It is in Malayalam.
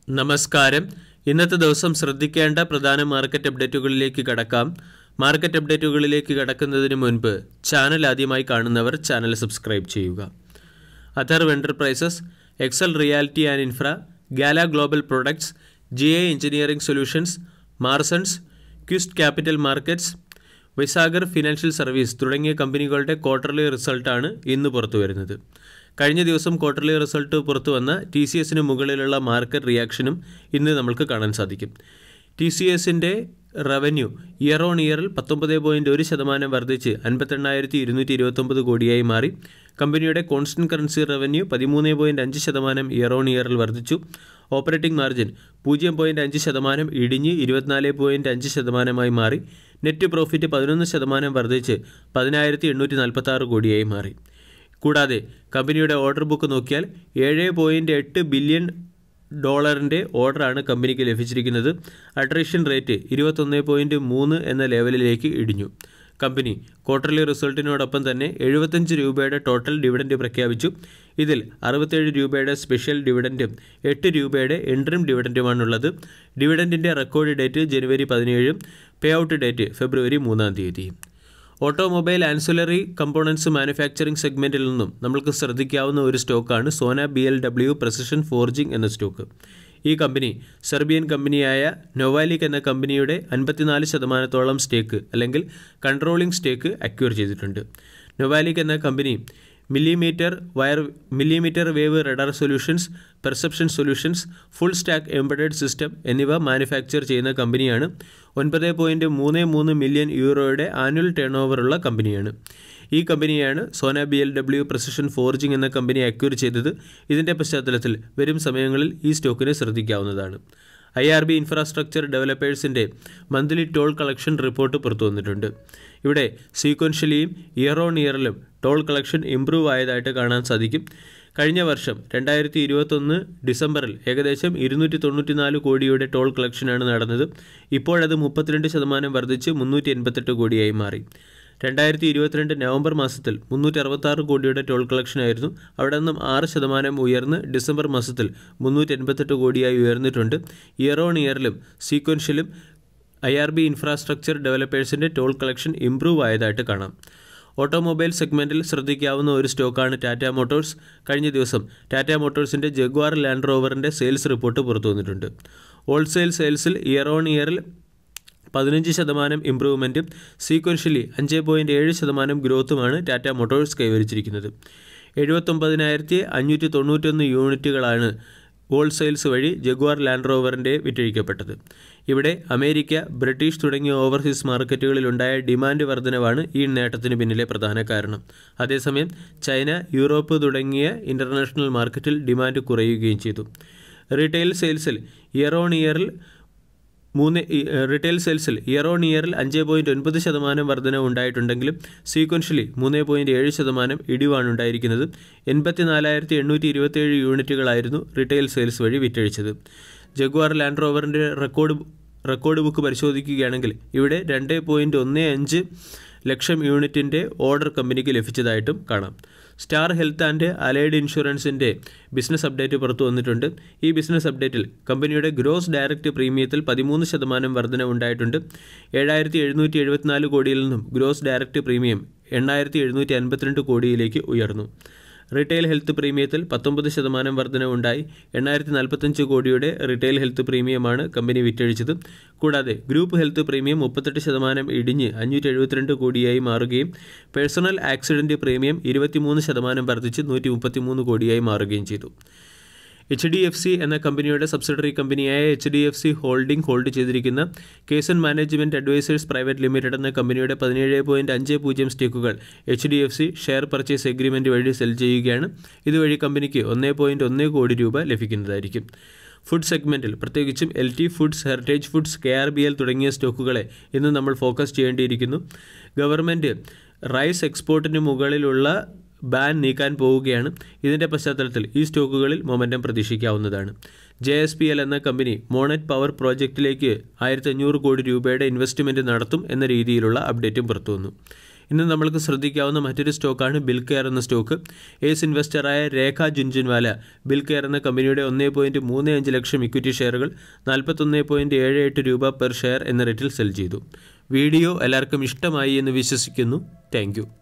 നമസ്കാരം ഇന്നത്തെ ദിവസം ശ്രദ്ധിക്കേണ്ട പ്രധാന മാർക്കറ്റ് അപ്ഡേറ്റുകളിലേക്ക് കടക്കാം മാർക്കറ്റ് അപ്ഡേറ്റുകളിലേക്ക് കടക്കുന്നതിന് മുൻപ് ചാനൽ ആദ്യമായി കാണുന്നവർ ചാനൽ സബ്സ്ക്രൈബ് ചെയ്യുക Atharv enterprises Excel Realty and Infra Gala global products G A engineering solutions Marsons Quest capital markets Visagar financial service തുടങ്ങിയ കമ്പനികളുടെ ക്വാർട്ടർലി റിസൾട്ടാണ് ഇന്ന് പുറത്തു വരുന്നത് കഴിഞ്ഞ ദിവസം ക്വാർട്ടർലി റിസൾട്ട് പുറത്തു വന്ന ടി സി എസിന് മുകളിലുള്ള മാർക്കറ്റ് റിയാക്ഷനും ഇന്ന് നമ്മൾക്ക് കാണാൻ സാധിക്കും ടി സി എസിൻ്റെ റവന്യൂ ഇയർ ഓൺ ഇയറിൽ പത്തൊമ്പത് പോയിൻറ്റ് ഒരു ശതമാനം വർദ്ധിച്ച് അൻപത്തെണ്ണായിരത്തി ഇരുന്നൂറ്റി ഇരുപത്തൊമ്പത് കോടിയായി മാറി കമ്പനിയുടെ കോൺസ്റ്റന്റ് കറൻസി റവന്യൂ പതിമൂന്ന് പോയിൻറ്റ് അഞ്ച് ശതമാനം ഇയർ ഓൺ ഇയറിൽ വർദ്ധിച്ചു ഓപ്പറേറ്റിംഗ് മാർജിൻ പൂജ്യം പോയിൻറ്റ് അഞ്ച് ശതമാനം ഇടിഞ്ഞ് ഇരുപത്തിനാല് പോയിൻറ്റ് അഞ്ച് ശതമാനമായി മാറി നെറ്റ് പ്രോഫിറ്റ് പതിനൊന്ന് ശതമാനം വർദ്ധിച്ച് പതിനായിരത്തി എണ്ണൂറ്റി നാൽപ്പത്തി ആറ് കോടിയായി മാറി കൂടാതെ കമ്പനിയുടെ ഓർഡർ ബുക്ക് നോക്കിയാൽ ഏഴ് പോയിൻറ്റ് എട്ട് ബില്യൺ ഡോളറിൻ്റെ ഓർഡറാണ് കമ്പനിക്ക് ലഭിച്ചിരിക്കുന്നത് അട്രീഷൻ റേറ്റ് ഇരുപത്തൊന്ന് പോയിൻറ്റ് മൂന്ന് എന്ന ലെവലിലേക്ക് ഇടിഞ്ഞു കമ്പനി ക്വാർട്ടർലി റിസൾട്ടിനോടൊപ്പം തന്നെ എഴുപത്തഞ്ച് രൂപയുടെ ടോട്ടൽ ഡിവിഡൻഡ് പ്രഖ്യാപിച്ചു ഇതിൽ അറുപത്തേഴ് രൂപയുടെ സ്പെഷ്യൽ ഡിവിഡൻഡും എട്ട് രൂപയുടെ എൻട്രിം ഡിവിഡൻഡുമാണുള്ളത് ഡിവിഡൻഡിൻ്റെ റെക്കോർഡ് ഡേറ്റ് ജനുവരി പതിനേഴും പേ ഔട്ട് ഡേറ്റ് ഫെബ്രുവരി മൂന്നാം തീയതിയും ഓട്ടോമൊബൈൽ ആൻസുലറി കമ്പോണൻസ് മാനുഫാക്ചറിംഗ് സെഗ്മെൻറ്റിൽ നിന്നും നമ്മൾക്ക് ശ്രദ്ധിക്കാവുന്ന ഒരു സ്റ്റോക്കാണ് Sona B L W precision forging എന്ന സ്റ്റോക്ക് ഈ കമ്പനി സെർബിയൻ കമ്പനിയായ നൊവാലിക് എന്ന കമ്പനിയുടെ അൻപത്തിനാല് ശതമാനത്തോളം സ്റ്റേക്ക് അല്ലെങ്കിൽ കൺട്രോളിംഗ് സ്റ്റേക്ക് അക്യൂർ ചെയ്തിട്ടുണ്ട് നൊവാലിക് എന്ന കമ്പനി millimetre wire millimetre wave radar solutions perception solutions full stack embedded system എന്നിവ മാനുഫാക്ചർ ചെയ്യുന്ന കമ്പനിയാണ് ഒൻപത് പോയിൻറ്റ് മൂന്ന് മൂന്ന് മില്യൺ യൂറോയുടെ ആനുവൽ ടേൺ ഓവറുള്ള കമ്പനിയാണ് ഈ കമ്പനിയാണ് Sona B L W precision forging എന്ന കമ്പനി അക്യൂർ ചെയ്തത് ഇതിൻ്റെ പശ്ചാത്തലത്തിൽ വരും സമയങ്ങളിൽ ഈ സ്റ്റോക്കിനെ ശ്രദ്ധിക്കാവുന്നതാണ് ഐ ആർ ബി ഇൻഫ്രാസ്ട്രക്ചർ ഡെവലപ്പേഴ്സിൻ്റെ മന്ത്ലി ടോൾ കളക്ഷൻ റിപ്പോർട്ട് പുറത്തു വന്നിട്ടുണ്ട് ഇവിടെ സീക്വൻഷ്യലിയും ഇയർ ഓൺ ഇയറിലും ടോൾ കളക്ഷൻ ഇംപ്രൂവ് ആയതായിട്ട് കാണാൻ സാധിക്കും കഴിഞ്ഞ വർഷം രണ്ടായിരത്തി ഇരുപത്തൊന്ന് ഡിസംബറിൽ ഏകദേശം ഇരുന്നൂറ്റി തൊണ്ണൂറ്റിനാല് കോടിയുടെ ടോൾ കളക്ഷനാണ് നടന്നത് ഇപ്പോഴത് മുപ്പത്തിരണ്ട് ശതമാനം വർദ്ധിച്ച് മുന്നൂറ്റി എൺപത്തെട്ട് കോടിയായി മാറി രണ്ടായിരത്തി ഇരുപത്തിരണ്ട് നവംബർ മാസത്തിൽ മുന്നൂറ്റി അറുപത്താറ് കോടിയുടെ ടോൾ കളക്ഷനായിരുന്നു അവിടെ നിന്നും ആറ് ശതമാനം ഉയർന്ന് ഡിസംബർ മാസത്തിൽ മുന്നൂറ്റി എൺപത്തെട്ട് കോടിയായി ഉയർന്നിട്ടുണ്ട് ഇയർ ഓൺ ഇയറിലും സീക്വൻഷ്യലും ഐ ആർ ബി ഇൻഫ്രാസ്ട്രക്ചർ ഡെവലപ്പേഴ്സിൻ്റെ ടോൾ കളക്ഷൻ ഇംപ്രൂവ് ആയതായിട്ട് കാണാം ഓട്ടോമൊബൈൽ സെഗ്മെൻറ്റിൽ ശ്രദ്ധിക്കാവുന്ന ഒരു സ്റ്റോക്കാണ് ടാറ്റ മോട്ടോഴ്സ് കഴിഞ്ഞ ദിവസം ടാറ്റ മോട്ടോഴ്സിൻ്റെ ജഗ്വാർ ലാൻഡ് റോവറിൻ്റെ സെയിൽസ് റിപ്പോർട്ട് പുറത്തു വന്നിട്ടുണ്ട് ഹോൾസെയിൽ സെയിൽസിൽ ഇയർ ഓൺ ഇയറിൽ പതിനഞ്ച് ശതമാനം ഇംപ്രൂവ്മെൻറ്റും സീക്വൻഷ്യലി അഞ്ച് പോയിൻറ്റ് ഏഴ് ശതമാനം ഗ്രോത്തുമാണ് ടാറ്റ മോട്ടോഴ്സ് കൈവരിച്ചിരിക്കുന്നത് എഴുപത്തൊമ്പതിനായിരത്തി അഞ്ഞൂറ്റി തൊണ്ണൂറ്റൊന്ന് യൂണിറ്റുകളാണ് ഹോൾസെയിൽസ് വഴി ജഗ്വാർ ലാൻഡ് റോവറിൻ്റെ വിറ്റഴിക്കപ്പെട്ടത് ഇവിടെ അമേരിക്ക ബ്രിട്ടീഷ് തുടങ്ങിയ ഓവർസീസ് മാർക്കറ്റുകളിലുണ്ടായ ഡിമാൻഡ് വർധനവാണ് ഈ നേട്ടത്തിന് പിന്നിലെ പ്രധാന കാരണം അതേസമയം ചൈന യൂറോപ്പ് തുടങ്ങിയ ഇൻ്റർനാഷണൽ മാർക്കറ്റിൽ ഡിമാൻഡ് കുറയുകയും ചെയ്തു റീറ്റെയിൽ സെയിൽസിൽ ഇയർ ഓൺ ഇയറിൽ മൂന്ന് റീറ്റെയിൽ സെയിൽസിൽ ഇയർ ഓൺ ഇയറിൽ അഞ്ച് പോയിൻറ്റ് ഒൻപത് ശതമാനം വർധന ഉണ്ടായിട്ടുണ്ടെങ്കിലും സീക്വൻഷ്യലി മൂന്ന് പോയിൻറ്റ് ഏഴ് ശതമാനം ഇടിവാണ് ഉണ്ടായിരിക്കുന്നത് എൺപത്തി നാലായിരത്തി എണ്ണൂറ്റി ഇരുപത്തേഴ് യൂണിറ്റുകളായിരുന്നു റീറ്റെയിൽ സെയിൽസ് വഴി വിറ്റഴിച്ചത് ജഗ്വാർ ലാൻഡ് റോവറിൻ്റെ റെക്കോർഡ് റെക്കോർഡ് ബുക്ക് പരിശോധിക്കുകയാണെങ്കിൽ ഇവിടെ രണ്ട് പോയിൻറ്റ് ഒന്ന് അഞ്ച് ലക്ഷം യൂണിറ്റിൻ്റെ ഓർഡർ കമ്പനിക്ക് ലഭിച്ചതായിട്ടും കാണാം സ്റ്റാർ ഹെൽത്ത് ആൻഡ് അലൈഡ് ഇൻഷുറൻസിൻ്റെ ബിസിനസ് അപ്ഡേറ്റ് പുറത്തു വന്നിട്ടുണ്ട് ഈ ബിസിനസ് അപ്ഡേറ്റിൽ കമ്പനിയുടെ ഗ്രോസ് ഡയറക്റ്റ് പ്രീമിയത്തിൽ പതിമൂന്ന് ശതമാനം വർധന ഉണ്ടായിട്ടുണ്ട് ഏഴായിരത്തി എഴുന്നൂറ്റി എഴുപത്തിനാല് കോടിയിൽ നിന്നും ഗ്രോസ് ഡയറക്റ്റ് പ്രീമിയം എണ്ണായിരത്തി എഴുന്നൂറ്റി അൻപത്തിരണ്ട് കോടിയിലേക്ക് ഉയർന്നു റീറ്റെയിൽ ഹെൽത്ത് പ്രീമിയത്തിൽ പത്തൊമ്പത് ശതമാനം വർധന ഉണ്ടായി എണ്ണായിരത്തി നാൽപ്പത്തഞ്ച് കോടിയുടെ റീറ്റെയിൽ ഹെൽത്ത് പ്രീമിയമാണ് കമ്പനി വിറ്റഴിച്ചത് കൂടാതെ ഗ്രൂപ്പ് ഹെൽത്ത് പ്രീമിയം മുപ്പത്തെട്ട് ശതമാനം ഇടിഞ്ഞ് അഞ്ഞൂറ്റി എഴുപത്തിരണ്ട് കോടിയായി മാറുകയും പേഴ്സണൽ ആക്സിഡൻറ്റ് പ്രീമിയം ഇരുപത്തിമൂന്ന് ശതമാനം വർദ്ധിച്ച് നൂറ്റി മുപ്പത്തിമൂന്ന് കോടിയായി മാറുകയും ചെയ്തു എച്ച് ഡി എഫ് സി എന്ന കമ്പനിയുടെ സബ്സിഡറി കമ്പനിയായ H D F C holding hold ചെയ്തിരിക്കുന്ന കേസൻ മാനേജ്മെൻറ്റ് അഡ്വൈസേഴ്സ് പ്രൈവറ്റ് ലിമിറ്റഡ് എന്ന കമ്പനിയുടെ പതിനേഴ് പോയിൻറ്റ് അഞ്ച് പൂജ്യം സ്റ്റേക്കുകൾ H D F C share purchase agreement വഴി സെൽ ചെയ്യുകയാണ് ഇതുവഴി കമ്പനിക്ക് ഒന്ന് പോയിൻറ്റ് ഒന്ന് കോടി രൂപ ലഭിക്കുന്നതായിരിക്കും ഫുഡ് സെഗ്മെൻറ്റിൽ പ്രത്യേകിച്ചും L T foods heritage foods K R B L തുടങ്ങിയ സ്റ്റോക്കുകളെ ഇന്ന് നമ്മൾ ഫോക്കസ് ചെയ്യേണ്ടിയിരിക്കുന്നു ഗവൺമെൻറ് റൈസ് എക്സ്പോർട്ടിന് മുകളിലുള്ള ബാൻ നീക്കാൻ പോവുകയാണ് ഇതിൻ്റെ പശ്ചാത്തലത്തിൽ ഈ സ്റ്റോക്കുകളിൽ മൊമെൻറ്റം പ്രതീക്ഷിക്കാവുന്നതാണ് ജെ എസ് പി എൽ എന്ന കമ്പനി മോണറ്റ് പവർ പ്രോജക്റ്റിലേക്ക് ആയിരത്തി അഞ്ഞൂറ് കോടി രൂപയുടെ ഇൻവെസ്റ്റ്മെൻറ്റ് നടത്തും എന്ന രീതിയിലുള്ള അപ്ഡേറ്റും പുറത്തുവന്നു ഇന്ന് നമ്മൾക്ക് ശ്രദ്ധിക്കാവുന്ന മറ്റൊരു സ്റ്റോക്കാണ് ബിൽ കെയർ എന്ന സ്റ്റോക്ക് ഏസ് ഇൻവെസ്റ്ററായ രേഖ ജുൻജുൻവാല ബിൽ കെയർ എന്ന കമ്പനിയുടെ ഒന്നേ പോയിൻറ്റ് മൂന്ന് അഞ്ച് ലക്ഷം ഇക്വിറ്റി ഷെയറുകൾ നാൽപ്പത്തൊന്ന് പോയിൻറ്റ് ഏഴ് എട്ട് രൂപ പെർ ഷെയർ എന്ന റേറ്റിൽ സെൽ ചെയ്തു വീഡിയോ എല്ലാവർക്കും ഇഷ്ടമായി എന്ന് വിശ്വസിക്കുന്നു താങ്ക്